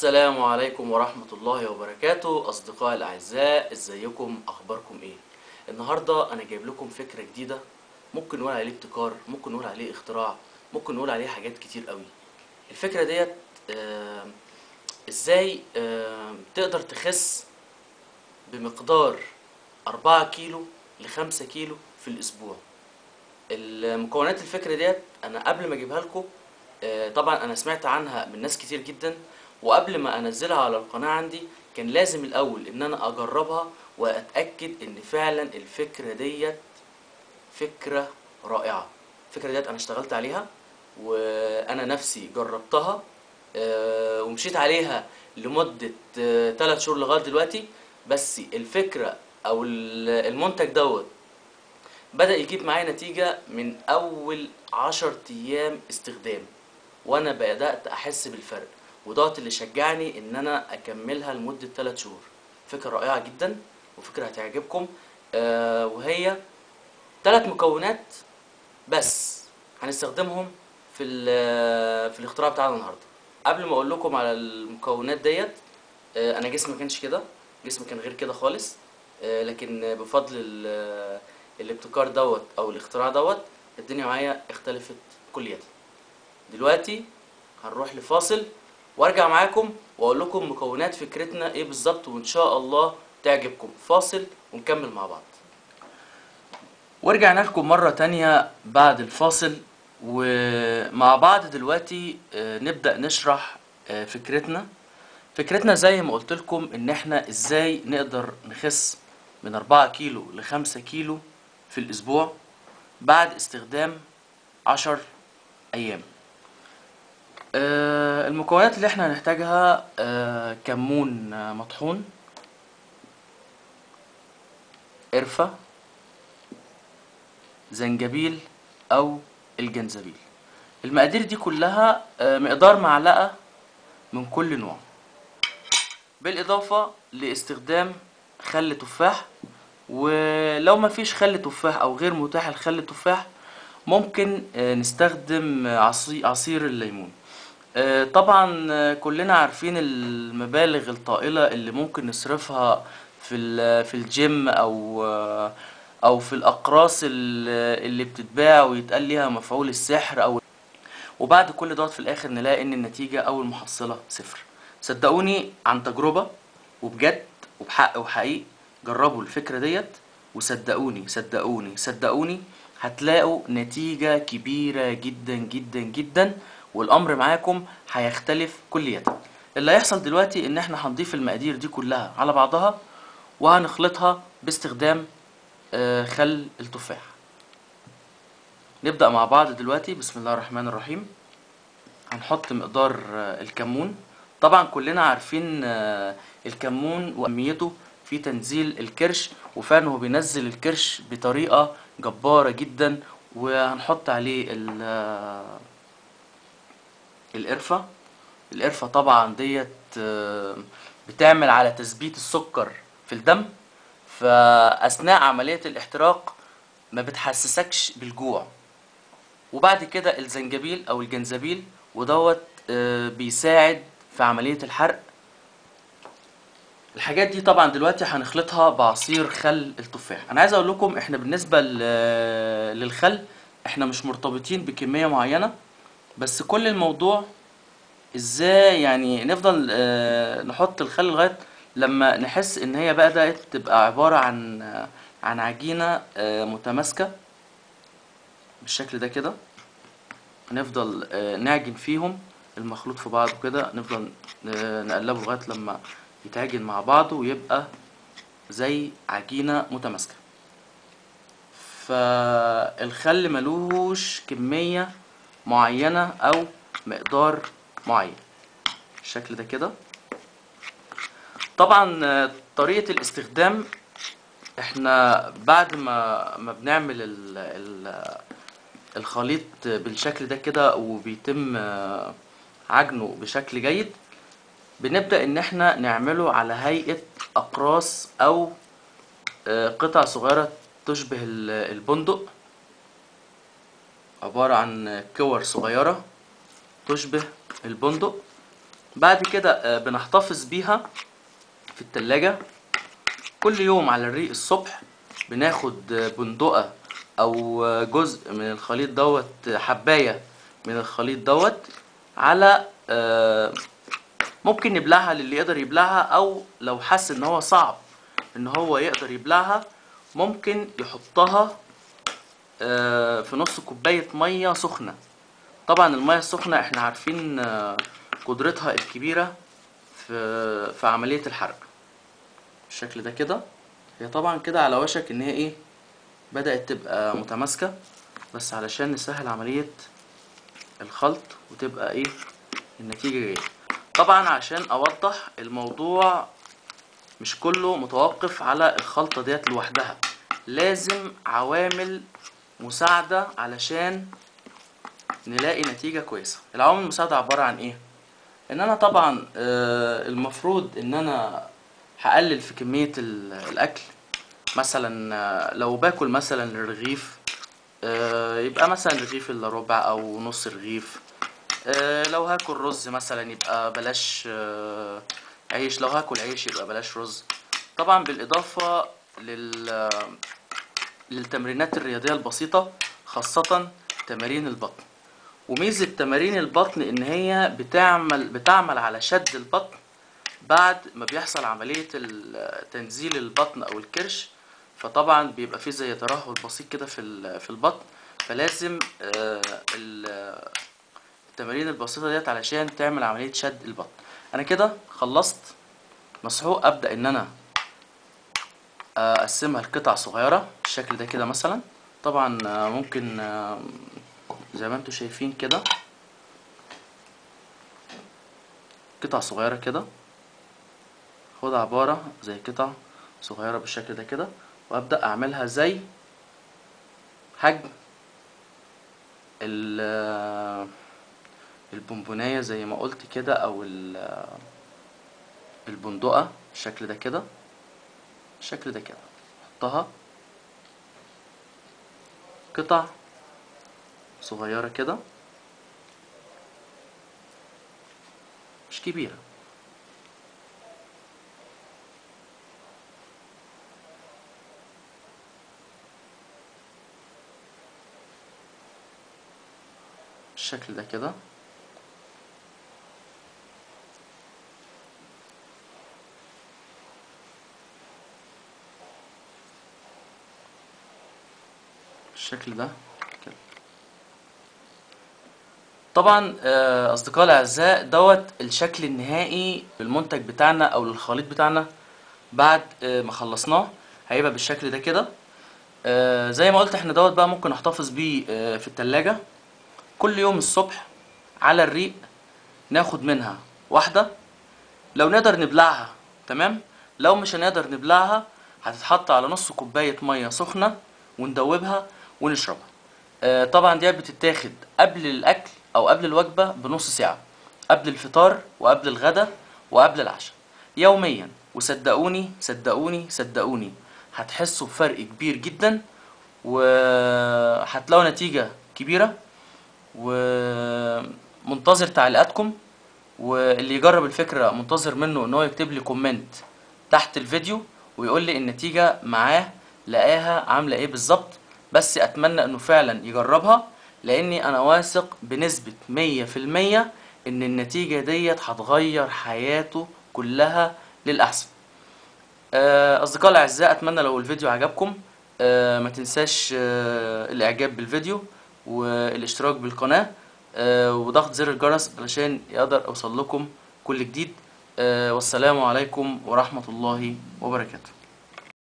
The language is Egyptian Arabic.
السلام عليكم ورحمة الله وبركاته أصدقائي الأعزاء إزيكم أخباركم إيه؟ النهاردة أنا جايب لكم فكرة جديدة ممكن نقول عليه ابتكار ممكن نقول عليه اختراع ممكن نقول عليه حاجات كتير قوي الفكرة ديت آم، إزاي آم، تقدر تخس بمقدار أربعة كيلو لخمسة كيلو في الأسبوع المكونات الفكرة ديت أنا قبل ما أجيبها لكم آه، طبعا انا سمعت عنها من ناس كتير جدا وقبل ما انزلها على القناة عندي كان لازم الاول ان انا اجربها واتأكد ان فعلا الفكرة ديت فكرة رائعة الفكرة ديت انا اشتغلت عليها وانا نفسي جربتها آه، ومشيت عليها لمدة 3 شهور لغاية دلوقتي بس الفكرة او ال- المنتج دوت بدأ يجيب معايا نتيجة من أول عشر أيام استخدام وأنا بدأت أحس بالفرق ودوت اللي شجعني إن أنا أكملها لمدة 3 شهور فكرة رائعة جدا وفكرة هتعجبكم آه وهي ثلاث مكونات بس هنستخدمهم في ال- في الاختراع بتاعنا النهارده قبل ما اقول لكم على المكونات ديت آه، انا جسمي ما كانش كده جسمي كان غير كده خالص آه، لكن بفضل ال- الابتكار دوت او الاختراع دوت الدنيا معايا اختلفت كليا دلوقتي هنروح لفاصل وارجع معاكم واقول لكم مكونات فكرتنا ايه بالظبط وان شاء الله تعجبكم فاصل ونكمل مع بعض ورجعنا لكم مرة تانية بعد الفاصل ومع بعض دلوقتي آه، نبدأ نشرح آه، فكرتنا فكرتنا زي ما قلت لكم ان احنا ازاي نقدر نخس من 4 كيلو ل 5 كيلو في الاسبوع بعد استخدام 10 ايام آه، المكونات اللي احنا هنحتاجها آه، كمون آه، مطحون قرفة زنجبيل او الجنزبيل المقادير دي كلها آه، مقدار معلقة من كل نوع بالإضافة لاستخدام خل تفاح ولو ما فيش خل تفاح أو غير متاح الخل تفاح ممكن آه، نستخدم آه، عصي- عصير الليمون آه، طبعا آه، كلنا عارفين المبالغ الطائلة اللي ممكن نصرفها في ال- في الجيم أو آه، أو في الأقراص ال- اللي بتتباع ويتقال ليها مفعول السحر أو وبعد كل دوت في الاخر نلاقي ان النتيجة او المحصلة صفر صدقوني عن تجربة وبجد وبحق وحقيق جربوا الفكرة ديت وصدقوني صدقوني صدقوني هتلاقوا نتيجة كبيرة جدا جدا جدا والامر معاكم هيختلف كليا اللي هيحصل دلوقتي ان احنا هنضيف المقادير دي كلها على بعضها وهنخلطها باستخدام آه، خل التفاح نبدأ مع بعض دلوقتي بسم الله الرحمن الرحيم هنحط مقدار آه، الكمون طبعا كلنا عارفين آه، الكمون وأهميته في تنزيل الكرش وفعلا هو بينزل الكرش بطريقة جبارة جدا وهنحط عليه ال- آه، القرفة القرفة طبعا ديت آه، بتعمل على تثبيت السكر في الدم فأثناء عملية الاحتراق ما بتحسسكش بالجوع وبعد كده الزنجبيل او الجنزبيل ودوت آه، بيساعد في عملية الحرق الحاجات دي طبعا دلوقتي هنخلطها بعصير خل التفاح انا عايز اقول لكم احنا بالنسبة ل- للخل احنا مش مرتبطين بكمية معينة بس كل الموضوع ازاي يعني نفضل آه، نحط الخل لغاية لما نحس ان هي بدأت تبقى عبارة عن آه، عن عجينة آه، متماسكة بالشكل ده كده نفضل آه، نعجن فيهم المخلوط في بعضه كده نفضل آه، نقلبه لغاية لما يتعجن مع بعضه ويبقى زي عجينة متماسكة فالخل ملوش كمية معينة أو مقدار معين الشكل ده كده طبعا آه، طريقة الاستخدام احنا بعد ما ما بنعمل ال ال الخليط بالشكل ده كده وبيتم آه، عجنه بشكل جيد بنبدأ ان احنا نعمله على هيئة اقراص او آه، قطع صغيرة تشبه ال- البندق عبارة عن كور صغيرة تشبه البندق بعد كده آه، بنحتفظ بيها في التلاجة كل يوم على الريق الصبح بناخد آه، بندقة او آه، جزء من الخليط دوت آه، حباية من الخليط دوت على آه، ممكن نبلعها للي يقدر يبلعها او لو حس ان هو صعب ان هو يقدر يبلعها ممكن يحطها آه، في نص كوباية مية سخنة طبعا المية السخنة احنا عارفين آه، قدرتها الكبيرة في في عملية الحرق بالشكل ده كده هي طبعا كده على وشك ان هي ايه بدأت تبقى متماسكة بس علشان نسهل عملية الخلط وتبقى ايه النتيجة جاية طبعا عشان اوضح الموضوع مش كله متوقف على الخلطة ديت لوحدها لازم عوامل مساعدة علشان نلاقي نتيجة كويسة العوامل المساعدة عبارة عن ايه ان انا طبعا آه، المفروض ان انا هقلل في كمية ال- الاكل مثلا آه، لو باكل مثلا رغيف آه، يبقى مثلا رغيف الا ربع او نص رغيف آه، لو هاكل رز مثلا يبقى بلاش آه، عيش لو هاكل عيش يبقى بلاش رز طبعا بالاضافة لل للتمرينات الرياضية البسيطة خاصة تمارين البطن وميزة تمارين البطن إن هي بتعمل بتعمل على شد البطن بعد ما بيحصل عملية ال- تنزيل البطن أو الكرش فطبعا بيبقى فيه زي ترهل بسيط كده في ال- في البطن فلازم آه، ال- التمارين البسيطة ديت علشان تعمل عملية شد البطن أنا كده خلصت مسحوق أبدأ إن أنا اقسمها لقطع صغيره بالشكل ده كده مثلا طبعا آه، ممكن آه، زي ما انتم شايفين كده قطع صغيره كده خدها عباره زي قطع صغيره بالشكل ده كده وابدا اعملها زي حجم ال آه، البونبونايه زي ما قلت كده او ال- آه، البندقه بالشكل ده كده بالشكل ده كده حطها قطع صغيرة كده مش كبيرة بالشكل ده كده بالشكل ده كده طبعا آه، اصدقائي الاعزاء دوت الشكل النهائي للمنتج بتاعنا او للخليط بتاعنا بعد آه، ما خلصناه هيبقى بالشكل ده كده آه، زي ما قلت احنا دوت بقى ممكن نحتفظ بيه آه، في التلاجة كل يوم الصبح على الريق ناخد منها واحدة لو نقدر نبلعها تمام لو مش هنقدر نبلعها هتتحط على نص كوباية مية سخنة وندوبها ونشربها آه، طبعا دي بتتاخد قبل الأكل أو قبل الوجبة بنص ساعة قبل الفطار وقبل الغدا وقبل العشاء يوميا وصدقوني صدقوني صدقوني هتحسوا بفرق كبير جدا وهتلاقوا نتيجة كبيرة ومنتظر تعليقاتكم واللي يجرب الفكرة منتظر منه ان هو يكتب لي كومنت تحت الفيديو ويقول لي النتيجة معاه لقاها عاملة ايه بالظبط بس اتمنى انه فعلا يجربها لاني انا واثق بنسبة مية في المية ان النتيجة ديت هتغير حياته كلها للأحسن آه، أصدقائي الأعزاء أتمنى لو الفيديو عجبكم آه، ما تنساش آه، الإعجاب بالفيديو والاشتراك بالقناة آه، وضغط زر الجرس علشان يقدر أوصل لكم كل جديد آه، والسلام عليكم ورحمة الله وبركاته